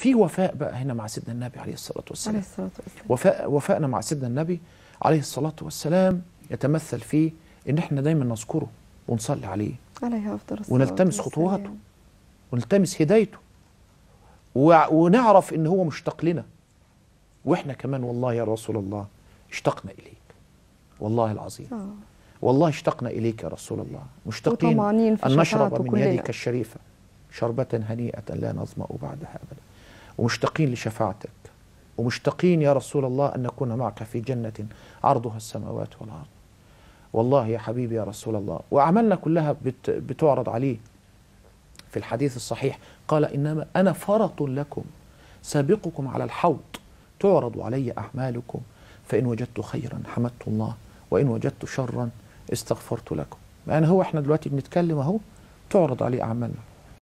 في وفاء بقى هنا مع سيدنا النبي عليه الصلاة عليه والسلام الصلاة والسلام وفاء وفائنا مع سيدنا النبي عليه الصلاة والسلام يتمثل في إن إحنا دايما نذكره ونصلي عليه عليه أفضل الصلاة ونلتمس والسلام. خطواته. ونلتمس هدايته وع- ونعرف إن هو مشتاق لنا وإحنا كمان والله يا رسول الله اشتقنا إليك والله العظيم آه. والله اشتقنا إليك يا رسول الله مشتاقين وطمعانين في أن نشرب شفاعته من كلنا. يدك الشريفة شربة هنيئة لا نظمأ بعدها أبدا ومشتاقين لشفاعتك ومشتاقين يا رسول الله أن نكون معك في جنة عرضها السماوات والأرض والله يا حبيبي يا رسول الله وأعمالنا كلها بت بتعرض عليه في الحديث الصحيح قال إنما أنا فرط لكم سابقكم على الحوض تعرض علي أعمالكم فإن وجدت خيرا حمدت الله وإن وجدت شرا استغفرت لكم يعني هو احنا دلوقتي بنتكلم اهو تعرض عليه أعمالنا